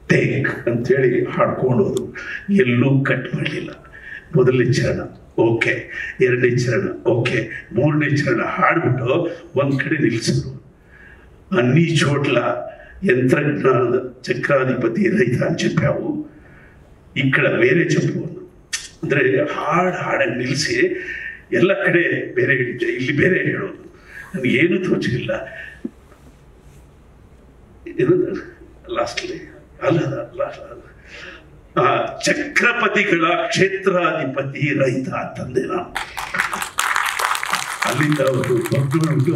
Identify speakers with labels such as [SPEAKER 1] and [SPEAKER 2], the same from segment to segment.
[SPEAKER 1] take ಅಂತೇಳಿ ಹಾಡ್ಕೊಂಡು ಹೋದ್ರು ಎಲ್ಲೂ ಕಟ್ ಮಾಡಲಿಲ್ಲ ಮೊದಲನೇ ಚರಣ ಓಕೆ ಎರಡನೇ ಚರಣ ಓಕೆ ಮೂರನೇ ಚರಣ ಹಾಡ್ಬಿಟ್ಟು ಒಂದು ಕಡೆ ನಿಲ್ಲಿಸಿದ್ರು అన్ని చోట్ల యంత్రజ్ఞాన చక్రాధిపతి ರೈತ అని చెప్పావు ఇక్కడ ಬೇರೆ చెప్పు ಅಂದರೆ ಹಾಡು ಹಾಡನ್ನು ನಿಲ್ಲಿಸಿ ಎಲ್ಲ ಕಡೆ ಬೇರೆ ಹೇಳಿದ್ದೆ ಇಲ್ಲಿ ಬೇರೆ ಹೇಳೋದು ನನಗೆ ಏನು ತೋಚಲಿಲ್ಲ ಏನದು ಲಾಸ್ಟ್ಲಿ ಅಲ್ಲ ಲಾಸ್ಟ್ ಆ ಚಕ್ರಪತಿಗಳ ಕ್ಷೇತ್ರಾಧಿಪತಿ ರೈತ ಅಂತಂದೆ ನಾನು ಅಲ್ಲಿಂದ ಅವರು ದೊಡ್ಡ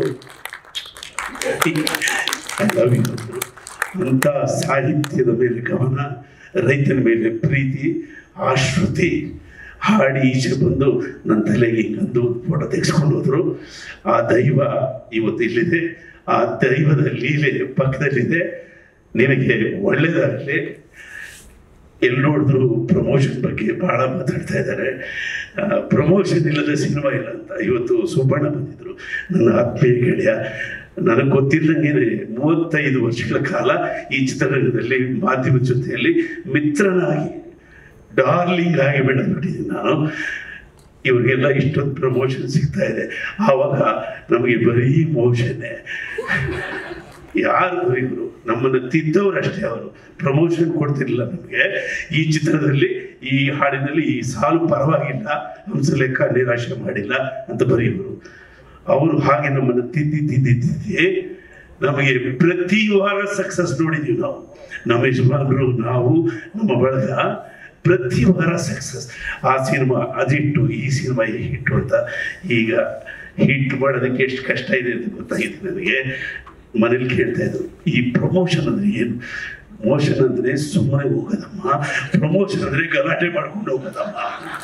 [SPEAKER 1] ಕಲಾವಿದರು ಅಂಥ ಸಾಹಿತ್ಯದ ಮೇಲೆ ಗಮನ ರೈತನ ಮೇಲೆ ಪ್ರೀತಿ ಆಶ್ರುತಿ ಹಾಡಿ ಈಚೆ ಬಂದು ನನ್ನ ತಲೆಗೆ ಹಿಂಗಂದು ಫೋಟೋ ತೆಗೆಸ್ಕೊಂಡು ಹೋದ್ರು ಆ ದೈವ ಇವತ್ತು ಇಲ್ಲಿದೆ ಆ ದೈವದ ಲೀಲೆ ಪಕ್ಕದಲ್ಲಿದೆ ನಿನಗೆ ಒಳ್ಳೆಯದಾಗಲಿ ಎಲ್ಲಿ ನೋಡಿದ್ರು ಪ್ರಮೋಷನ್ ಬಗ್ಗೆ ಬಹಳ ಮಾತಾಡ್ತಾ ಇದ್ದಾರೆ ಪ್ರಮೋಷನ್ ಇಲ್ಲದ ಸಿನಿಮಾ ಇಲ್ಲ ಅಂತ ಇವತ್ತು ಸುಬ್ಬಣ್ಣ ಬಂದಿದ್ರು ನನ್ನ ಆತ್ಮೀಯ ಗೆಳೆಯ ನನಗೆ ಗೊತ್ತಿಲ್ಲದಂಗೆ ಮೂವತ್ತೈದು ವರ್ಷಗಳ ಕಾಲ ಈ ಚಿತ್ರರಂಗದಲ್ಲಿ ಮಾಧ್ಯಮದ ಜೊತೆಯಲ್ಲಿ ಮಿತ್ರನಾಗಿ ಡಾರ್ಲಿಂಗ್ ಆಗಿ ಬೆಳೆದ್ಬಿಟ್ಟಿದ್ದೀನಿ ನಾನು ಇವ್ರಿಗೆಲ್ಲ ಇಷ್ಟೊಂದು ಪ್ರಮೋಷನ್ ಸಿಗ್ತಾ ಇದೆ ಆವಾಗ ನಮಗೆ ಬರೀ ಮೋಷನ್ನೇ ಯಾರು ಇವರು ನಮ್ಮನ್ನು ತಿದ್ದವರು ಅಷ್ಟೇ ಅವರು ಪ್ರಮೋಷನ್ ಕೊಡ್ತಿರ್ಲಿಲ್ಲ ನಮಗೆ ಈ ಚಿತ್ರದಲ್ಲಿ ಈ ಹಾಡಿನಲ್ಲಿ ಈ ಸಾಲು ಪರವಾಗಿಲ್ಲ ಹಂಸ ಲೆಕ್ಕ ನಿರಾಶೆ ಮಾಡಿಲ್ಲ ಅಂತ ಬರೆಯುವರು ಅವರು ಹಾಗೆ ನಮ್ಮನ್ನು ತಿದ್ದಿ ತಿದ್ದಿ ತಿದ್ದಿ ನಮಗೆ ಪ್ರತಿ ವಾರ ಸಕ್ಸಸ್ ನೋಡಿದೀವಿ ನಾವು ನಮ್ಮ ಯಜಮಾನರು ನಾವು ನಮ್ಮ ಬಳಗ ಪ್ರತಿ ವಾರ ಸಕ್ಸಸ್ ಆ ಸಿನಿಮಾ ಅದಿಟ್ಟು ಈ ಸಿನಿಮಾ ಹಿಟ್ಟು ಅಂತ ಈಗ ಹಿಟ್ ಮಾಡೋದಕ್ಕೆ ಎಷ್ಟು ಕಷ್ಟ ಇದೆ ಅಂತ ಗೊತ್ತಾಗಿದೆ ನನಗೆ ಮನೇಲಿ ಕೇಳ್ತಾ ಇದ್ರು ಈ ಪ್ರಮೋಷನ್ ಅಂದ್ರೆ ಏನು ಮೋಷನ್ ಅಂದ್ರೆ ಸುಮ್ಮನೆ ಹೋಗೋದಮ್ಮ ಪ್ರಮೋಷನ್ ಅಂದ್ರೆ ಗಲಾಟೆ ಮಾಡ್ಕೊಂಡು ಹೋಗೋದಮ್ಮ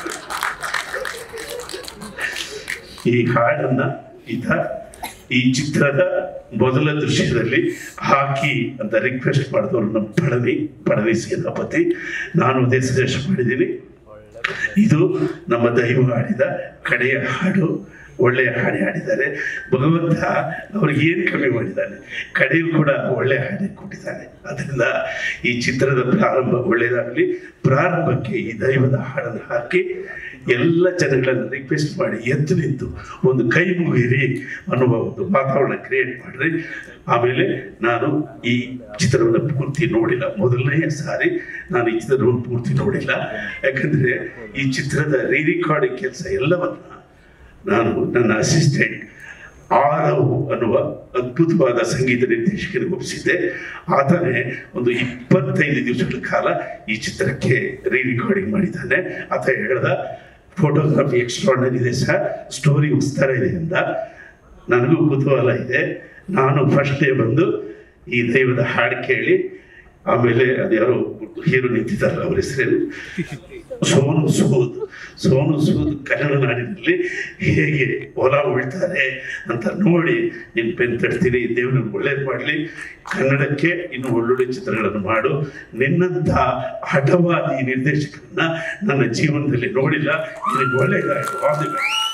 [SPEAKER 1] ಈ ಹಾಡನ್ನ ಈತ ಈ ಚಿತ್ರದ ಮೊದಲ ದೃಶ್ಯದಲ್ಲಿ ಹಾಕಿ ಅಂತ ರಿಕ್ವೆಸ್ಟ್ ಮಾಡಿದವರು ನಮ್ಮ ಪಳವಿ ಪಳವಿ ಸೇನಾಪತಿ ನಾನು ಅದೇ ಸಜೆಸ್ಟ್ ಮಾಡಿದ್ದೀನಿ ಇದು ನಮ್ಮ ದೈವ ಹಾಡಿದ ಕಡೆಯ ಹಾಡು ಒಳ್ಳೆಯ ಹಾಡು ಹಾಡಿದ್ದಾರೆ ಭಗವಂತ ಅವ್ರಿಗೆ ಏನು ಕಮ್ಮಿ ಮಾಡಿದ್ದಾನೆ ಕಡೆಯೂ ಕೂಡ ಒಳ್ಳೆಯ ಹಾಡು ಕೊಟ್ಟಿದ್ದಾನೆ ಅದರಿಂದ ಈ ಚಿತ್ರದ ಪ್ರಾರಂಭ ಒಳ್ಳೆಯದಾಗಲಿ ಪ್ರಾರಂಭಕ್ಕೆ ಈ ದೈವದ ಹಾಡನ್ನು ಹಾಕಿ ಎಲ್ಲ ಜನಗಳನ್ನು ರಿಕ್ವೆಸ್ಟ್ ಮಾಡಿ ಎದ್ದು ನಿಂತು ಒಂದು ಕೈ ಮುಗಿರಿ ಅನ್ನುವ ಒಂದು ವಾತಾವರಣ ಕ್ರಿಯೇಟ್ ಮಾಡ್ರಿ ಆಮೇಲೆ ನಾನು ಈ ಚಿತ್ರವನ್ನು ಪೂರ್ತಿ ನೋಡಿಲ್ಲ ಮೊದಲನೇ ಸಾರಿ ನಾನು ಈ ಚಿತ್ರವನ್ನು ಪೂರ್ತಿ ನೋಡಿಲ್ಲ ಯಾಕಂದ್ರೆ ಈ ಚಿತ್ರದ ರೀ ರೆಕಾರ್ಡಿಂಗ್ ಕೆಲಸ ಎಲ್ಲವನ್ನ ನಾನು ನನ್ನ ಅಸಿಸ್ಟೆಂಟ್ ಆರವ್ ಅನ್ನುವ ಅದ್ಭುತವಾದ ಸಂಗೀತ ನಿರ್ದೇಶಕರಿಗೆ ಒಪ್ಪಿಸಿದ್ದೆ ಆತನೇ ಒಂದು ಇಪ್ಪತ್ತೈದು ದಿವಸಗಳ ಕಾಲ ಈ ಚಿತ್ರಕ್ಕೆ ರೀ ರೆಕಾರ್ಡಿಂಗ್ ಮಾಡಿದ್ದಾನೆ ಆತ ಹೇಳ್ದ ಫೋಟೋಗ್ರಫಿ ಎಕ್ಸ್ಟ್ರಾರ್ಡನರಿ ಇದೆ ಸರ್ ಸ್ಟೋರಿ ಉತ್ತರ ಇದೆ ಅಂದ ನನಗೂ ಕುತೂಹಲ ಇದೆ ನಾನು ಫಸ್ಟ್ ಡೇ ಬಂದು ಈ ದೈವದ ಹಾಡು ಕೇಳಿ ಆಮೇಲೆ ಅದ್ಯಾರೋ ಹೀರೋ ನಿಂತಿದ್ದಾರಲ್ಲ ಅವ್ರ ಹೆಸರೇನು ಸೋನು ಸೂದ್ ಸೋನು ಸೂದ್ ಕನ್ನಡ ನಾಡಿನಲ್ಲಿ ಹೇಗೆ ಹೊಲ ಉಳ್ತಾರೆ ಅಂತ ನೋಡಿ ನಿನ್ ಬೆನ್ ತಡ್ತೀನಿ ದೇವ್ರನ್ನ ಒಳ್ಳೇದು ಮಾಡಲಿ ಕನ್ನಡಕ್ಕೆ ಇನ್ನು ಒಳ್ಳೊಳ್ಳೆ ಚಿತ್ರಗಳನ್ನು ಮಾಡು ನಿನ್ನಂಥ ಹಠವಾದಿ ನಿರ್ದೇಶಕರನ್ನ ನನ್ನ ಜೀವನದಲ್ಲಿ ನೋಡಿಲ್ಲ ನಿನಗೆ ಒಳ್ಳೆಯದಾಗಿ ಆಲ್ ದಿ ಬೆಸ್ಟ್